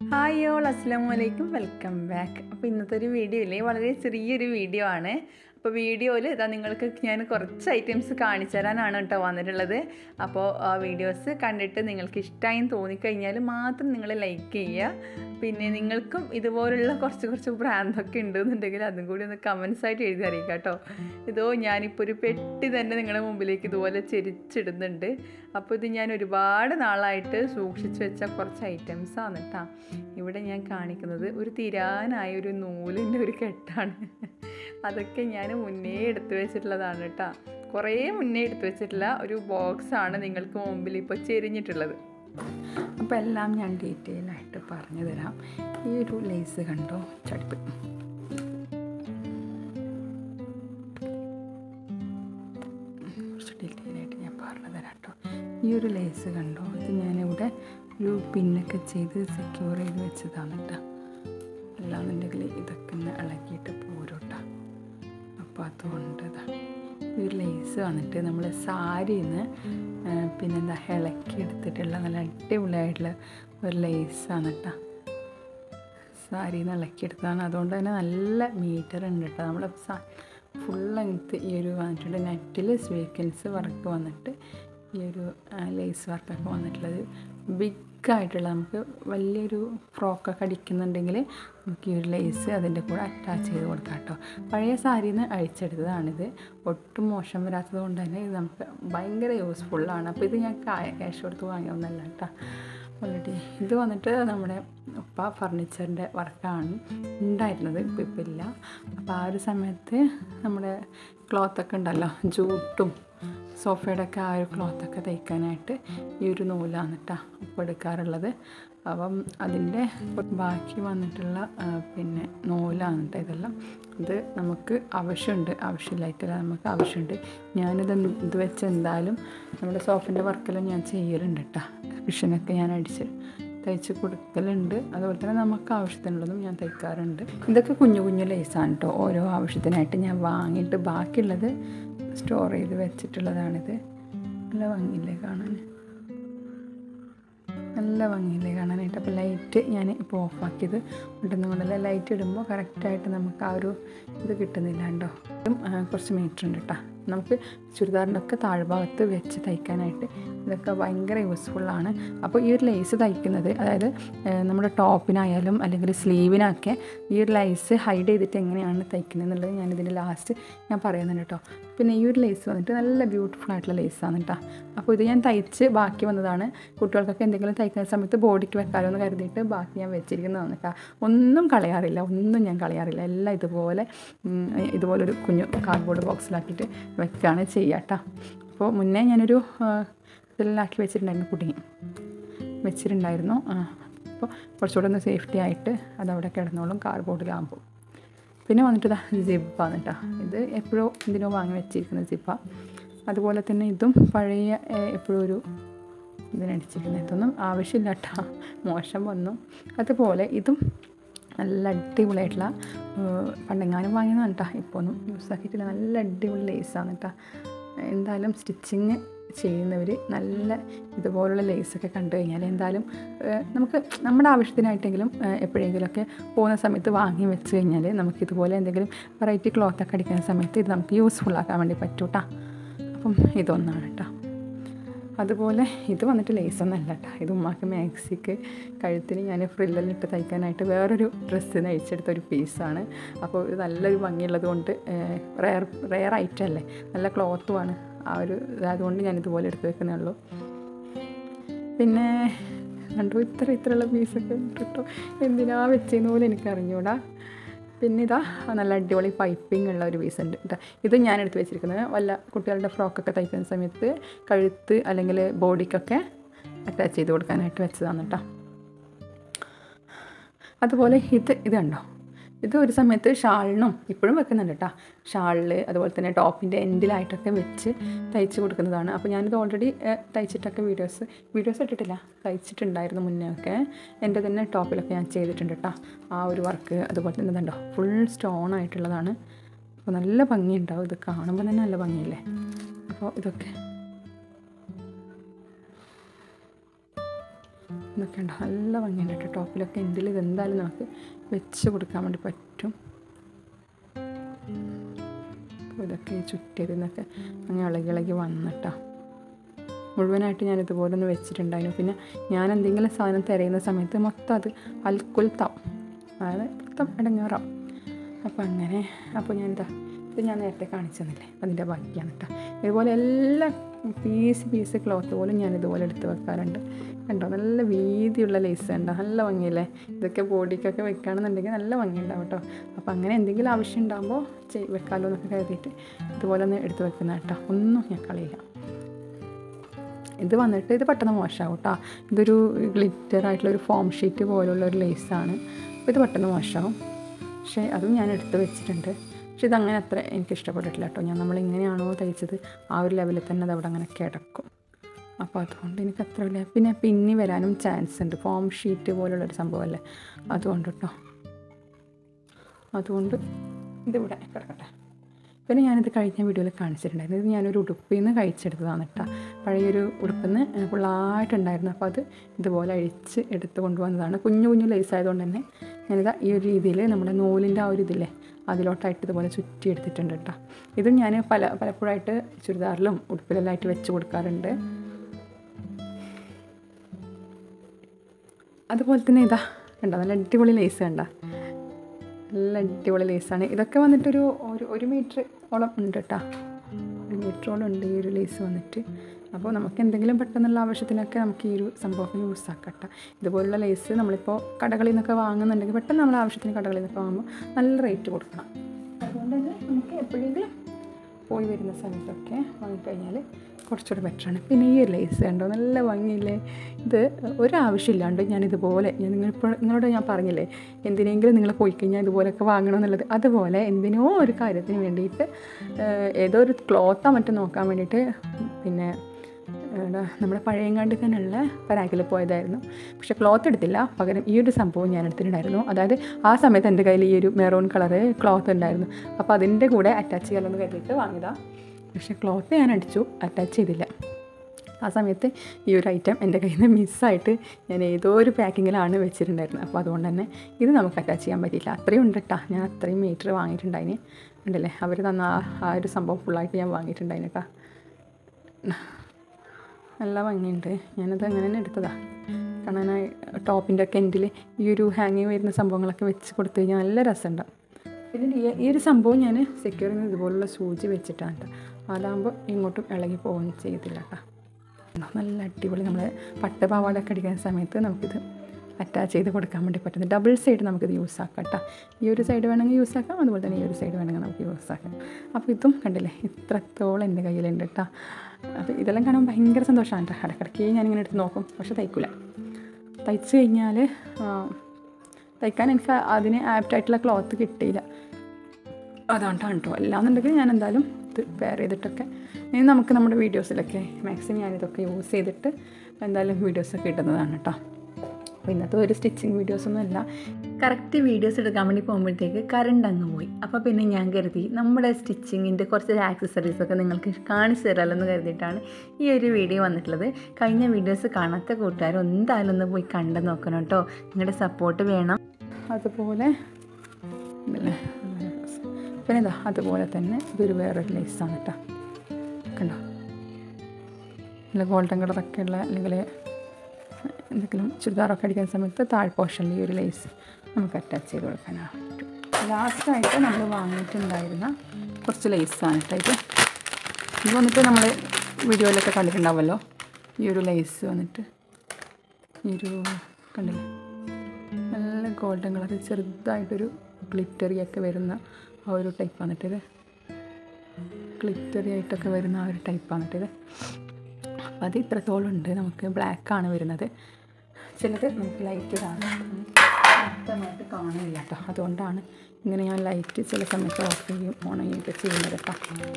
Hi all അസ്സാം വലൈക്കും welcome back അപ്പോൾ ഇന്നത്തെ ഒരു വീഡിയോ ഇല്ലേ വളരെ ചെറിയൊരു വീഡിയോ ആണ് അപ്പോൾ വീഡിയോയിൽ ഇതാ നിങ്ങൾക്ക് ഞാൻ കുറച്ച് ഐറ്റംസ് കാണിച്ചു തരാനാണ് കേട്ടോ വന്നിട്ടുള്ളത് അപ്പോൾ ആ വീഡിയോസ് കണ്ടിട്ട് നിങ്ങൾക്ക് ഇഷ്ടമായി തോന്നിക്കഴിഞ്ഞാൽ മാത്രം നിങ്ങൾ ലൈക്ക് ചെയ്യുക പിന്നെ നിങ്ങൾക്കും ഇതുപോലുള്ള കുറച്ച് കുറച്ച് ഭ്രാന്തൊക്കെ ഉണ്ടെന്നുണ്ടെങ്കിൽ അതും കൂടി ഒന്ന് കമൻസ് ആയിട്ട് എഴുതി അറിയിക്കാം കേട്ടോ ഇതോ ഞാനിപ്പോൾ ഒരു പെട്ടി തന്നെ നിങ്ങളുടെ മുമ്പിലേക്ക് ഇതുപോലെ ചെരിച്ചിടുന്നുണ്ട് അപ്പോൾ ഇത് ഞാൻ ഒരുപാട് നാളായിട്ട് സൂക്ഷിച്ച് വെച്ച കുറച്ച് ഐറ്റംസ് ആണ് കേട്ടോ ഇവിടെ ഞാൻ കാണിക്കുന്നത് ഒരു തിരാനായ ഒരു നൂലിൻ്റെ ഒരു കെട്ടാണ് അതൊക്കെ ഞാൻ മുന്നേ എടുത്തു വെച്ചിട്ടുള്ളതാണ് കേട്ടോ കുറേ മുന്നേ എടുത്തു വെച്ചിട്ടുള്ള ഒരു ബോക്സാണ് നിങ്ങൾക്ക് മുമ്പിൽ ഇപ്പോൾ ചെരിഞ്ഞിട്ടുള്ളത് അപ്പോൾ എല്ലാം ഞാൻ ഡീറ്റെയിൽ ആയിട്ട് പറഞ്ഞു തരാം ഈ ഒരു ലേസ് കണ്ടോ ചടുപ്പ് കുറച്ച് ഡീറ്റെയിൽ ആയിട്ട് ഞാൻ പറഞ്ഞു തരാം കേട്ടോ ഈ ഒരു ലേസ് കണ്ടോ ഇത് ഞാനിവിടെ ഒരു പിന്നൊക്കെ ചെയ്ത് സെക്യൂർ ചെയ്ത് വെച്ചതാണ് കേട്ടോ അല്ലാന്നുണ്ടെങ്കിൽ ഇതൊക്കെ ഒന്ന് ഇളക്കിയിട്ട് പോരൂട്ടോ അപ്പോൾ അതുകൊണ്ട് ഇതാ ഈ ഒരു ലേസ് വന്നിട്ട് നമ്മൾ സാരിയിൽ നിന്ന് പിന്നെന്താ ഇളക്കി എടുത്തിട്ടുള്ള നല്ല അടിപൊളിയായിട്ടുള്ള ഒരു ലേസാണ് കേട്ടോ സാരിയിൽ നിന്ന് ഇളക്കിയെടുത്തതാണ് അതുകൊണ്ട് തന്നെ നല്ല മീറ്റർ ഉണ്ട് കേട്ടോ നമ്മൾ ഫുൾ ലെങ്ത്ത് ഈ ഒരു വന്നിട്ടുണ്ട് നെറ്റിൽ സ്വീക്കൻസ് വർക്ക് വന്നിട്ട് ഈ ഒരു ലേസ് വർക്കൊക്കെ വന്നിട്ടുള്ളത് ബിഗ് ആയിട്ടുള്ള നമുക്ക് വലിയൊരു ഫ്രോക്കൊക്കെ അടിക്കുന്നുണ്ടെങ്കിൽ നമുക്ക് ഈ ഒരു ലേസ് അതിൻ്റെ കൂടെ അറ്റാച്ച് ചെയ്ത് കൊടുക്കാം കേട്ടോ പഴയ സാരിയിൽ നിന്ന് അഴിച്ചെടുത്തതാണിത് ഒട്ടും മോശം വരാത്തത് കൊണ്ട് തന്നെ ഇത് നമുക്ക് ഭയങ്കര യൂസ്ഫുള്ളാണ് അപ്പോൾ ഇത് ഞാൻ ക്യാഷ് കൊടുത്ത് വാങ്ങിയൊന്നല്ല കേട്ടോ ഓൾറെഡി ഇത് വന്നിട്ട് നമ്മുടെ ഉപ്പ ഫർണിച്ചറിൻ്റെ വർക്കാണ് ഉണ്ടായിരുന്നത് ഇപ്പോൾ ഇപ്പം ഇല്ല അപ്പോൾ ആ ഒരു സമയത്ത് നമ്മുടെ ക്ലോത്തൊക്കെ ഉണ്ടല്ലോ ജൂട്ടും സോഫയുടെ ഒക്കെ ആ ഒരു ക്ലോത്തൊക്കെ തയ്ക്കാനായിട്ട് ഈ ഒരു നൂലാണ് കേട്ടോ ഉപ്പ് എടുക്കാറുള്ളത് അപ്പം അതിൻ്റെ ബാക്കി വന്നിട്ടുള്ള പിന്നെ നൂലാണ് കേട്ടോ ഇതെല്ലാം ഇത് നമുക്ക് ആവശ്യമുണ്ട് ആവശ്യമില്ലായിട്ടില്ല നമുക്ക് ആവശ്യമുണ്ട് ഞാനിത് ഇത് വെച്ച് എന്തായാലും നമ്മുടെ സോഫിൻ്റെ വർക്കെല്ലാം ഞാൻ ചെയ്യലുണ്ട് കേട്ടോ മിഷനൊക്കെ ഞാൻ അടിച്ച് തയ്ച്ച് കൊടുക്കലുണ്ട് അതുപോലെ തന്നെ നമുക്ക് ആവശ്യത്തിനുള്ളതും ഞാൻ തയ്ക്കാറുണ്ട് ഇതൊക്കെ കുഞ്ഞു കുഞ്ഞു ലേസാണ് കേട്ടോ ഓരോ ആവശ്യത്തിനായിട്ട് ഞാൻ വാങ്ങിയിട്ട് ബാക്കിയുള്ളത് സ്റ്റോർ ചെയ്ത് വെച്ചിട്ടുള്ളതാണിത് നല്ല ഭംഗിയില്ലേ കാണാൻ നല്ല ഭംഗിയില്ലേ കാണാനായിട്ട് അപ്പോൾ ലൈറ്റ് ഞാൻ ഇപ്പോൾ ഓഫാക്കിയത് ഉണ്ടെന്ന് കൊണ്ടല്ല ലൈറ്റ് ഇടുമ്പോൾ കറക്റ്റായിട്ട് നമുക്ക് ആ ഒരു ഇത് കിട്ടുന്നില്ല കേട്ടോ കുറച്ച് മീറ്റർ ഉണ്ട് കേട്ടോ നമുക്ക് ചുരിദാറിനൊക്കെ താഴ്ഭാഗത്ത് വെച്ച് തയ്ക്കാനായിട്ട് ഇതൊക്കെ ഭയങ്കര യൂസ്ഫുള്ളാണ് അപ്പോൾ ഈ ഒരു ലേസ് തയ്ക്കുന്നത് അതായത് നമ്മുടെ ടോപ്പിനായാലും അല്ലെങ്കിൽ സ്ലീവിനൊക്കെ ഈ ഒരു ലേസ് ഹൈഡ് ചെയ്തിട്ട് എങ്ങനെയാണ് തയ്ക്കുന്നത് എന്നുള്ളത് ഞാൻ ഇതിൻ്റെ ലാസ്റ്റ് ഞാൻ പറയുന്നുണ്ട് കേട്ടോ പിന്നെ ഈ ഒരു ലേസ് വന്നിട്ട് നല്ല ബ്യൂട്ടിഫുൾ ആയിട്ടുള്ള ലേസാണ് കേട്ടോ അപ്പോൾ ഇത് ഞാൻ തയ്ച്ച് ബാക്കി വന്നതാണ് കുട്ടികൾക്കൊക്കെ എന്തെങ്കിലും തയ്ക്കുന്ന സമയത്ത് ബോഡിക്ക് വെക്കാലോ എന്ന് കരുതിയിട്ട് ബാക്കി ഞാൻ വെച്ചിരിക്കുന്നതാണ് കേട്ടോ ഒന്നും കളയാറില്ല ഒന്നും ഞാൻ കളയാറില്ല എല്ലാം ഇതുപോലെ ഇതുപോലൊരു കുഞ്ഞു കാർഡ്ബോർഡ് ബോക്സിലാക്കിയിട്ട് വെക്കുകയാണ് ചെയ്യുക കേട്ടോ അപ്പോൾ മുന്നേ ഞാനൊരു ഇതിലാക്കി വെച്ചിട്ടുണ്ടായിരുന്നു കുടുങ്ങി വെച്ചിട്ടുണ്ടായിരുന്നു അപ്പോൾ കുറച്ചുകൂടെ ഒന്ന് സേഫ്റ്റി ആയിട്ട് അതവിടെ കിടന്നോളും കാർഡ്ബോർഡിലാകുമ്പോൾ പിന്നെ വന്നിട്ട് ഇതാ ജിപ്പാണ് കേട്ടോ ഇത് എപ്പോഴോ എന്തിനോ വാങ്ങി വെച്ചിരിക്കുന്ന ജിപ്പ അതുപോലെ തന്നെ ഇതും പഴയ എപ്പോഴും ഒരു ഇതിനടിച്ചിരിക്കുന്നത് ഇതൊന്നും ആവശ്യമില്ല കേട്ടോ മോശം വന്നു അതുപോലെ ഇതും നല്ല അടിപൊളിയായിട്ടുള്ള പണ്ടെങ്ങാനും വാങ്ങിയതാണ് കേട്ടോ ഇപ്പോൾ ഒന്നും യൂസ് ആക്കിയിട്ടില്ല നല്ല അടിപൊളി ലേസാണ് കേട്ടോ എന്തായാലും സ്റ്റിച്ചിങ് ചെയ്യുന്നവർ നല്ല ഇതുപോലുള്ള ലേസൊക്കെ കണ്ടു കഴിഞ്ഞാൽ എന്തായാലും നമുക്ക് നമ്മുടെ ആവശ്യത്തിനായിട്ടെങ്കിലും എപ്പോഴെങ്കിലുമൊക്കെ പോകുന്ന സമയത്ത് വാങ്ങി വെച്ച് കഴിഞ്ഞാൽ നമുക്ക് ഇതുപോലെ എന്തെങ്കിലും വെറൈറ്റി ക്ലോത്തൊക്കെ അടിക്കുന്ന സമയത്ത് ഇത് നമുക്ക് യൂസ്ഫുൾ ആക്കാൻ വേണ്ടി പറ്റൂ കേട്ടോ അപ്പം ഇതൊന്നാണ് കേട്ടോ അതുപോലെ ഇത് വന്നിട്ട് ലേസൊന്നല്ല കേട്ടോ ഇത് ഉമ്മാക്ക് മാക്സിക്ക് കഴുത്തിൽ ഞാൻ ഫ്രില്ലിലിട്ട് തയ്ക്കാനായിട്ട് വേറൊരു ഡ്രസ്സ് നയിച്ചെടുത്ത ഒരു പീസാണ് അപ്പോൾ ഇത് നല്ലൊരു ഭംഗിയുള്ളത് കൊണ്ട് റെയർ റെയർ ഐറ്റം അല്ലേ നല്ല ക്ലോത്തുമാണ് ആ ഒരു അതുകൊണ്ട് ഞാൻ ഇതുപോലെ എടുത്ത് വെക്കുന്നേ ഉള്ളൂ പിന്നെ കണ്ടു ഇത്ര ഇത്രയുള്ള പീസൊക്കെ കിട്ടോ എന്തിനാ വെച്ചതെന്ന് പോലും എനിക്ക് അറിഞ്ഞൂടാ പിന്നെ ഇതാ നല്ല അടിപൊളി പൈപ്പിംഗ് ഉള്ള ഒരു പീസ് ഉണ്ട് കേട്ടോ ഇത് ഞാൻ എടുത്ത് വെച്ചിരിക്കുന്നത് വല്ല കുട്ടികളുടെ ഫ്രോക്കൊക്കെ തയ്ക്കുന്ന സമയത്ത് കഴുത്ത് അല്ലെങ്കിൽ ബോഡിക്കൊക്കെ അറ്റാച്ച് ചെയ്ത് കൊടുക്കാനായിട്ട് വെച്ചതാണ് കേട്ടോ അതുപോലെ ഇത് ഇത് കണ്ടോ ഇത് ഒരു സമയത്ത് ഷാളിനും ഇപ്പോഴും വെക്കുന്നുണ്ട് കേട്ടോ ഷാളിൽ അതുപോലെ തന്നെ ടോപ്പിൻ്റെ എൻഡിലായിട്ടൊക്കെ വെച്ച് തയ്ച്ച് കൊടുക്കുന്നതാണ് അപ്പോൾ ഞാനിത് ഓൾറെഡി തയ്ച്ചിട്ടൊക്കെ വീഡിയോസ് വീഡിയോസ് ഇട്ടിട്ടില്ല തയ്ച്ചിട്ടുണ്ടായിരുന്നു മുന്നേ ഒക്കെ എൻ്റെ തന്നെ ടോപ്പിലൊക്കെ ഞാൻ ചെയ്തിട്ടുണ്ട് കേട്ടോ ആ ഒരു വർക്ക് അതുപോലെ തന്നെ ഇതുണ്ടോ ഫുൾ സ്റ്റോൺ ആയിട്ടുള്ളതാണ് അപ്പോൾ നല്ല ഭംഗിയുണ്ടാവും ഇത് കാണുമ്പോൾ തന്നെ നല്ല ഭംഗിയല്ലേ അപ്പോൾ ഇതൊക്കെ എന്നൊക്കെ ഉണ്ടോ നല്ല ഭംഗിയുണ്ട് കേട്ടോ ടോപ്പിലൊക്കെ എൻഡിൽ ഇത് എന്തായാലും നമുക്ക് വെച്ച് കൊടുക്കാൻ വേണ്ടി പറ്റും അപ്പോൾ ഇതൊക്കെ ചുറ്റിയതിൽ നിന്നൊക്കെ അങ്ങനെ ഇളകി ഇളകി വന്നിട്ടാ മുഴുവനായിട്ട് ഞാൻ ഇതുപോലെ ഒന്ന് വെച്ചിട്ടുണ്ടായിരുന്നു പിന്നെ ഞാൻ എന്തെങ്കിലും സാധനം തിരയുന്ന സമയത്ത് മൊത്തം അത് അൽക്കുൽത്താവും അതായത് മൊത്തം ഇടങ്ങാറാവും അപ്പോൾ അങ്ങനെ അപ്പോൾ ഞാൻ എന്താ ഇത് ഞാൻ നേരത്തെ കാണിച്ചു തന്നില്ലേ അതിൻ്റെ ബാക്കിയാണ് കേട്ടോ ഇതുപോലെ എല്ലാ പീസ് പീസ് ക്ലോത്ത് പോലും ഞാൻ ഇതുപോലെ എടുത്ത് വെക്കാറുണ്ട് കണ്ടോ നല്ല വീതിയുള്ള ലേസ് ഉണ്ടോ നല്ല ഭംഗിയല്ലേ ഇതൊക്കെ ബോഡിക്കൊക്കെ വെക്കുകയാണെന്നുണ്ടെങ്കിൽ നല്ല ഭംഗിയുണ്ടാവും കേട്ടോ അപ്പോൾ അങ്ങനെ എന്തെങ്കിലും ആവശ്യം ഉണ്ടാകുമ്പോൾ ചെയ് വെക്കാമല്ലോ എന്നൊക്കെ കരുതിയിട്ട് ഇതുപോലെ ഒന്ന് എടുത്ത് വെക്കുന്ന കേട്ടോ ഒന്നും ഞാൻ കളയില്ല ഇത് വന്നിട്ട് ഇത് പെട്ടെന്ന് മോശമാവും കേട്ടോ ഇതൊരു ഗ്ലിറ്റർ ആയിട്ടുള്ള ഒരു ഫോം ഷീറ്റ് പോലുള്ള ഒരു ലേസാണ് അപ്പോൾ ഇത് പെട്ടെന്ന് മോശമാവും പക്ഷേ അതും ഞാൻ എടുത്ത് വെച്ചിട്ടുണ്ട് പക്ഷെ ഇതങ്ങനെ അത്ര എനിക്ക് ഇഷ്ടപ്പെട്ടിട്ടില്ല കേട്ടോ ഞാൻ നമ്മൾ എങ്ങനെയാണോ തയ്ച്ചത് ആ ഒരു ലെവലിൽ തന്നെ അത് അവിടെ അങ്ങനെ കിടക്കും അപ്പോൾ അതുകൊണ്ട് എനിക്ക് അത്ര വലിയ പിന്നെ പിന്നി വരാനും ചാൻസ് ഉണ്ട് ഫോം ഷീറ്റ് പോലുള്ളൊരു സംഭവമല്ലേ അതുകൊണ്ട് കേട്ടോ അതുകൊണ്ട് ഇതിവിടെ കിടക്കട്ടെ പിന്നെ ഞാനിത് കഴിഞ്ഞ വീഡിയോയിൽ കാണിച്ചിട്ടുണ്ടായിരുന്നു ഇത് ഞാനൊരു ഉടുപ്പിൽ നിന്ന് കഴിച്ചെടുത്തതാണ് കേട്ടോ പഴയൊരു ഉടുപ്പിൽ നിന്ന് ഫുള്ളായിട്ടുണ്ടായിരുന്നു അപ്പോൾ അത് ഇതുപോലെ അഴിച്ച് എടുത്ത് കൊണ്ടുവന്നതാണ് കുഞ്ഞു കുഞ്ഞു ലേസ് ആയതുകൊണ്ട് തന്നെ ഞാനിത് ഈ ഒരു രീതിയിൽ നമ്മുടെ നൂലിൻ്റെ ആ ഒരു ഇതില്ലേ അതിലോട്ടായിട്ട് ഇതുപോലെ ചുറ്റി എടുത്തിട്ടുണ്ട് കേട്ടോ ഇതും ഞാൻ പല പലപ്പോഴായിട്ട് ചുരിദാറിലും ഉടുപ്പിലെല്ലാം ആയിട്ട് വെച്ച് കൊടുക്കാറുണ്ട് അതുപോലെ തന്നെ ഇതാ കണ്ടോ നല്ല അടിപൊളി ലേസ് കണ്ടോ നല്ല അടിപൊളി ലേസാണ് ഇതൊക്കെ വന്നിട്ടൊരു ഒരു ഒരു മീറ്റർ ഓളം ഉണ്ട് കേട്ടോ ഒരു മീറ്ററോളം ഉണ്ട് ഈ ഒരു ലേസ് വന്നിട്ട് അപ്പോൾ നമുക്ക് എന്തെങ്കിലും പെട്ടെന്നുള്ള ആവശ്യത്തിനൊക്കെ നമുക്ക് ഈ ഒരു സംഭവം യൂസ് ആക്കാം കേട്ടോ ഇതുപോലുള്ള ലേസ് നമ്മളിപ്പോൾ കടകളിൽ നിന്നൊക്കെ വാങ്ങുന്നുണ്ടെങ്കിൽ പെട്ടെന്ന് നമ്മൾ ആവശ്യത്തിന് കടകളിൽ നിന്നൊക്കെ വാങ്ങുമ്പോൾ നല്ല റേറ്റ് കൊടുക്കണം അതുകൊണ്ട് തന്നെ നമുക്ക് എപ്പോഴെങ്കിലും പോയി വരുന്ന സമയത്തൊക്കെ വാങ്ങിക്കഴിഞ്ഞാൽ കുറച്ചുകൂടെ ബെറ്ററാണ് പിന്നെ ഈ ഒരു ലേസ് കണ്ടോ നല്ല ഭംഗിയില്ലേ ഇത് ഒരാവശ്യമില്ലാണ്ട് ഞാൻ ഇതുപോലെ ഞാൻ നിങ്ങളിപ്പോൾ നിങ്ങളോട് ഞാൻ പറഞ്ഞില്ലേ എന്തിനെങ്കിലും നിങ്ങൾ പോയി കഴിഞ്ഞാൽ ഇതുപോലെയൊക്കെ വാങ്ങണമെന്നുള്ളത് അതുപോലെ എന്തിനോ ഒരു കാര്യത്തിന് വേണ്ടിയിട്ട് ഏഹ്, ഏതോ ഒരു ക്ലോത്താ മറ്റും നോക്കാൻ വേണ്ടിയിട്ട് പിന്നെ എടാ, നമ്മുടെ പഴയങ്ങാണ്ടി തന്നെയുള്ള പരാക്കിൽ പോയതായിരുന്നു പക്ഷേ ക്ലോത്ത് എടുത്തില്ല പകരം ഈ ഒരു സംഭവം ഞാൻ എടുത്തിട്ടുണ്ടായിരുന്നു അതായത് ആ സമയത്ത് എൻ്റെ കയ്യിൽ ഈ ഒരു മെറൂൺ കളറ് ക്ലോത്ത് ഉണ്ടായിരുന്നു അപ്പോൾ അതിൻ്റെ കൂടെ അറ്റാച്ച് ചെയ്യാമെന്ന് കരുതിയിട്ട് വാങ്ങിയതാണ് പക്ഷേ ക്ലോത്ത് ഞാൻ അടിച്ചു അറ്റാച്ച് ചെയ്തില്ല ആ സമയത്ത് ഈ ഒരു ഐറ്റം എൻ്റെ കയ്യിൽ നിന്ന് മിസ്സായിട്ട് ഞാൻ ഏതോ ഒരു പാക്കിങ്ങിലാണ് വെച്ചിട്ടുണ്ടായിരുന്നത് അപ്പോൾ അതുകൊണ്ട് തന്നെ ഇത് നമുക്ക് അറ്റാച്ച് ചെയ്യാൻ പറ്റിയില്ല അത്രയും ഉണ്ട് കേട്ടോ ഞാൻ അത്രയും മീറ്റർ വാങ്ങിയിട്ടുണ്ടായിന് ഉണ്ടല്ലേ അവർ തന്ന ആ ആ ഒരു സംഭവം ഫുള്ളായിട്ട് ഞാൻ വാങ്ങിയിട്ടുണ്ടായിന് കേട്ടോ നല്ല ഭംഗിയുണ്ട് ഞാനത് അങ്ങനെ തന്നെ എടുത്തതാണ് കാരണം ആ ടോപ്പിൻ്റെ ഒക്കെ എൻഡിൽ ഈ ഒരു ഹാങ്ങിങ് വരുന്ന സംഭവങ്ങളൊക്കെ വെച്ച് കൊടുത്തു കഴിഞ്ഞാൽ നല്ല രസമുണ്ടാവും പിന്നെ ഈ- ഈ ഒരു സംഭവം ഞാൻ സെക്യൂർ ചെയ്യുന്നത് ഇതുപോലുള്ള സൂചി വെച്ചിട്ടാണ് കേട്ടോ അതാകുമ്പോൾ ഇങ്ങോട്ടും ഇളകി പോകുകയും ചെയ്തില്ല കേട്ടോ നല്ല അടിപൊളി നമ്മൾ പട്ട് പാവാടൊക്കെ അടിക്കുന്ന സമയത്ത് നമുക്കിത് അറ്റാച്ച് ചെയ്ത് കൊടുക്കാൻ വേണ്ടി പറ്റുന്നത് ഡബിൾ സൈഡ് നമുക്കിത് യൂസ് ആക്കാം കേട്ടോ ഈ ഒരു സൈഡ് വേണമെങ്കിൽ യൂസ് ആക്കാം അതുപോലെ തന്നെ ഈ ഒരു സൈഡ് വേണമെങ്കിൽ നമുക്ക് യൂസ് ആക്കാം അപ്പോൾ ഇതും കണ്ടില്ലേ ഇത്രത്തോളം എൻ്റെ കയ്യിലുണ്ട് കേട്ടോ അപ്പോൾ ഇതെല്ലാം കാണാൻ ഭയങ്കര സന്തോഷമാണ് കേട്ടോ ഇടയ്ക്കിടയ്ക്ക് ഞാനിങ്ങനെ എടുത്ത് നോക്കും പക്ഷെ തയ്ക്കില്ല തയ്ച്ച് കഴിഞ്ഞാൽ തയ്ക്കാൻ എനിക്ക് അതിന് ആപ്റ്റായിട്ടുള്ള ക്ലോത്ത് കിട്ടിയില്ല അതുകൊണ്ടാണ് കേട്ടോ അല്ലാന്നുണ്ടെങ്കിൽ ഞാൻ എന്തായാലും ഇത് വെയർ ചെയ്തിട്ടൊക്കെ ഇനി നമുക്ക് നമ്മുടെ വീഡിയോസിലൊക്കെ മാക്സിമം ഞാനിതൊക്കെ യൂസ് ചെയ്തിട്ട് എന്തായാലും വീഡിയോസൊക്കെ ഇടുന്നതാണ് കേട്ടോ അപ്പോൾ ഇന്നത്തെ ഒരു സ്റ്റിച്ചിങ് വീഡിയോസൊന്നും അല്ല കറക്റ്റ് വീഡിയോസ് എടുക്കാൻ വേണ്ടി പോകുമ്പോഴത്തേക്ക് കറണ്ട് അങ്ങ് പോയി അപ്പോൾ പിന്നെ ഞാൻ കരുതി നമ്മുടെ സ്റ്റിച്ചിങ്ങിൻ്റെ കുറച്ച് ആക്സസറീസൊക്കെ നിങ്ങൾക്ക് കാണിച്ചു തരാമല്ലോ എന്ന് കരുതിയിട്ടാണ് ഈ ഒരു വീഡിയോ വന്നിട്ടുള്ളത് കഴിഞ്ഞ വീഡിയോസ് കാണാത്ത കൂട്ടുകാർ എന്തായാലും ഒന്ന് പോയി കണ്ടു നോക്കണം കേട്ടോ നിങ്ങളുടെ സപ്പോർട്ട് വേണം അതുപോലെ ഇതല്ലേ നല്ല രസം. പിന്നെ ഇതാ അതുപോലെ തന്നെ ഇതൊരു വേറൊരു ലേസാണ് കേട്ടോ കണ്ടോ നല്ല ഗോൾഡൻ കളറൊക്കെ ഉള്ള അല്ലെങ്കിൽ എന്തെങ്കിലും ചുരിദാറൊക്കെ അടിക്കുന്ന സമയത്ത് താഴ് പോർഷനിൽ ഈ ഒരു ലേസ് നമുക്ക് അറ്റാച്ച് ചെയ്ത് കൊടുക്കാനാണ് പറ്റും ലാസ്റ്റായിട്ട് നമ്മൾ വാങ്ങിയിട്ടുണ്ടായിരുന്ന കുറച്ച് ലേസാണ് കേട്ടോ ഇത് ഇത് വന്നിട്ട് നമ്മൾ വീഡിയോയിലൊക്കെ കണ്ടിട്ടുണ്ടാവുമല്ലോ ഈ ഒരു ലേസ് വന്നിട്ട് ഈ ഒരു കണ്ടില്ലേ നല്ല ഗോൾഡൻ കളർ ചെറുതായിട്ടൊരു ഗ്ലിറ്ററി ഒക്കെ വരുന്ന ആ ഒരു ടൈപ്പ് വന്നിട്ടിത് ഗ്ലിറ്ററി ആയിട്ടൊക്കെ വരുന്ന ആ ഒരു ടൈപ്പ് വന്നിട്ടിത് അപ്പോൾ അത് ഇത്രത്തോളം ഉണ്ട് നമുക്ക് ബ്ലാക്കാണ് വരുന്നത് ചിലത് നമുക്ക് ലൈറ്റ് കാണാം വ്യക്തമായിട്ട് കാണില്ല കേട്ടോ അതുകൊണ്ടാണ് ഇങ്ങനെ ഞാൻ ലൈറ്റ് ചില സമയത്ത് ഓഫ് ചെയ്യും ഓൺ ചെയ്യുകയൊക്കെ ചെയ്യുന്നത് കേട്ടോ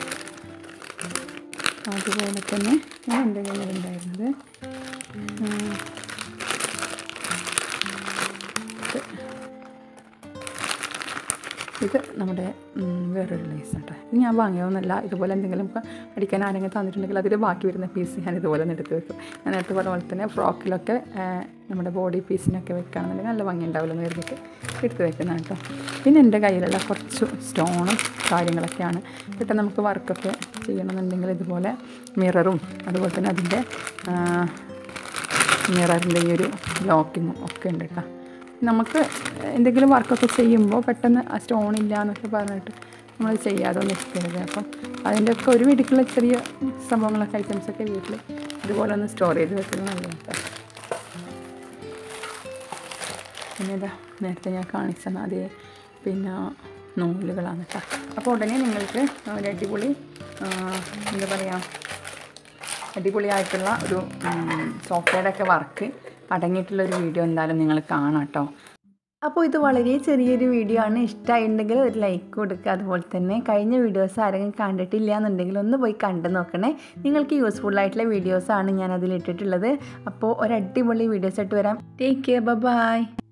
അതുപോലെ തന്നെ ഞാൻ എൻ്റെ കയ്യിലുണ്ടായിരുന്നത് ഉം, ഇത് ഇത് നമ്മുടെ ഉം, വേറൊരു ലേസ് കേട്ടോ ഇത് ഞാൻ വാങ്ങിയതൊന്നുമല്ല ഇതുപോലെ എന്തെങ്കിലും ഒക്കെ അടിക്കാൻ ആരെങ്കിലും തന്നിട്ടുണ്ടെങ്കിൽ അതിൽ ബാക്കി വരുന്ന പീസ് ഞാൻ ഇതുപോലെ ഒന്ന് എടുത്ത് വെക്കും ഞാൻ നേരത്തെ പറഞ്ഞ പോലെ തന്നെ ഫ്രോക്കിലൊക്കെ ആ, നമ്മുടെ ബോഡി പീസിനൊക്കെ വെക്കുകയാണെന്നുണ്ടെങ്കിൽ നല്ല ഭംഗി ഉണ്ടാവില്ല എന്ന് കരുതിയിട്ട് എടുത്ത് വെക്കുന്നതാണ് കേട്ടോ പിന്നെ എൻ്റെ കയ്യിലുള്ള കുറച്ച് സ്റ്റോണും കാര്യങ്ങളൊക്കെയാണ് പെട്ടെന്ന് നമുക്ക് വർക്കൊക്കെ ചെയ്യണമെന്നുണ്ടെങ്കിൽ ഇതുപോലെ മിററും അതുപോലെ തന്നെ അതിൻ്റെ മിററിൻ്റെ ഈ ഒരു ലോക്കിങ്ങും ഒക്കെ ഉണ്ട് കേട്ടോ നമുക്ക് എന്തെങ്കിലും വർക്കൊക്കെ ചെയ്യുമ്പോൾ പെട്ടെന്ന് ആ സ്റ്റോൺ ഇല്ല എന്നൊക്കെ പറഞ്ഞിട്ട് നമ്മൾ ചെയ്യാതെ ഒന്നും ഇരിക്കരുത് അപ്പം അതിൻ്റെയൊക്കെ ഒരു വീട്ടിലുള്ള ചെറിയ സംഭവങ്ങളൊക്കെ ഐറ്റംസൊക്കെ വീട്ടിൽ ഇതുപോലെ ഒന്ന് സ്റ്റോർ ചെയ്ത് വെക്കുന്നത് നല്ലതാണ് കേട്ടോ പിന്നെ ഇതാ നേരത്തെ ഞാൻ കാണിച്ച അതേ പിന്നെ നൂലുകളാണ് കേട്ടോ അപ്പോൾ ഉടനെ നിങ്ങൾക്ക് ഒരു അടിപൊളി ആ, എന്താ പറയുക അടിപൊളിയായിട്ടുള്ള ഒരു സോഫ്റ്റ്വെയറുടെ ഒക്കെ വർക്ക് അടങ്ങിയിട്ടുള്ള ഒരു വീഡിയോ എന്തായാലും നിങ്ങൾ കാണാം കേട്ടോ അപ്പോൾ ഇത് വളരെ ചെറിയൊരു വീഡിയോ ആണ് ഇഷ്ടമായിട്ടുണ്ടെങ്കിൽ ഒരു ലൈക്ക് കൊടുക്കുക അതുപോലെ തന്നെ കഴിഞ്ഞ വീഡിയോസ് ആരെങ്കിലും കണ്ടിട്ടില്ല എന്നുണ്ടെങ്കിൽ ഒന്ന് പോയി കണ്ടു നോക്കണേ നിങ്ങൾക്ക് യൂസ്ഫുൾ ആയിട്ടുള്ള വീഡിയോസാണ് ഞാൻ അതിൽ ഇട്ടിട്ടുള്ളത് അപ്പോൾ ഒരു അടിപൊളി വീഡിയോസ് ആയിട്ട് വരാം ടേക്ക് കെയർ ബൈ